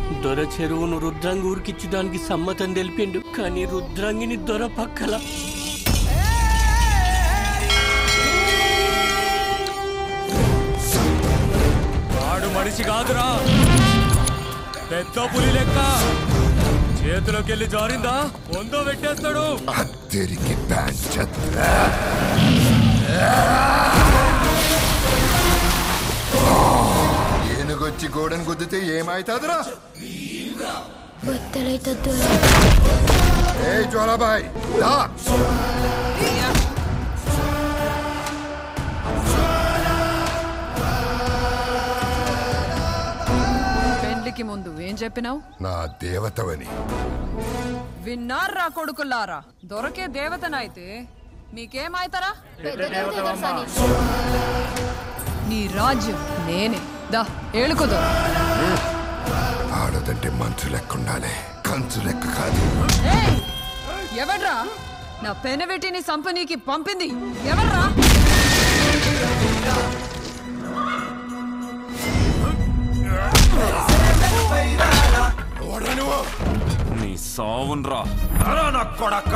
దొర చెరువును రుద్రాంగి ఊరికిచ్చి దానికి సమ్మతం తెలిపిండు కానీ రుద్రాంగిని దొర పక్కల వాడు మనిషి కాదురా పెద్ద పులి లెక్క చేతిలోకి వెళ్ళి జారిందా వందో పెట్టేస్తాడు తిరిగి ప్యాంట్ చెత్త ఏనుగొచ్చి గోడను గుద్దితే ఏమైతుందిరా బొత్తలైతే ఏ జ్వాలాబాయ్ దా పెండ్లికి ముందు ఏం చెప్పినావు నా దేవతవని విన్నారా కొడుకులారా దొరకే దేవతనైతే మీకేమైతారా నీ రాజ్యం నేనే దా ఏలుకుదో ఆడదంటే మంచు లెక్క ఉండాలి కంచు లెక్క కాదు ఎవడ్రా నా పెనవెట్టిని సంపనీకి పంపింది ఎవర్రా నీ సావున్రా నా కొడక్క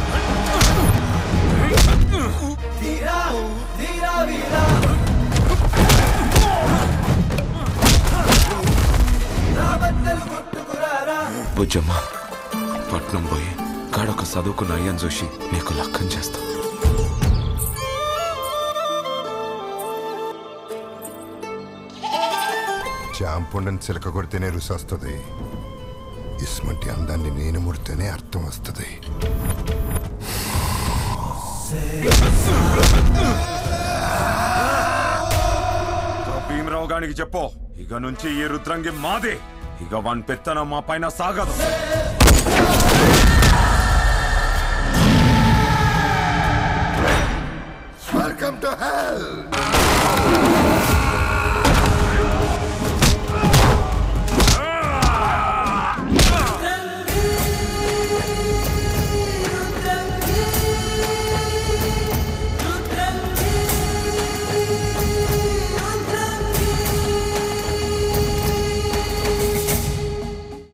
బుజ్జమ్మ పట్నం పోయి కాడొక చదువుకున్న అయ్యని చూసి నీకు లక్కం చేస్తా చాంపుండని చిలక కొడితేనే రుచి వస్తుంది ఇస్మంటి అందాన్ని నేను ముడితేనే అర్థం వస్తుంది భీమరావు గానికి చెప్పు ఇక నుంచి ఈ రుద్రంగి మాదే ఇక వన్ పెత్తన మా పైన సాగదు వెల్కమ్ టు హెల్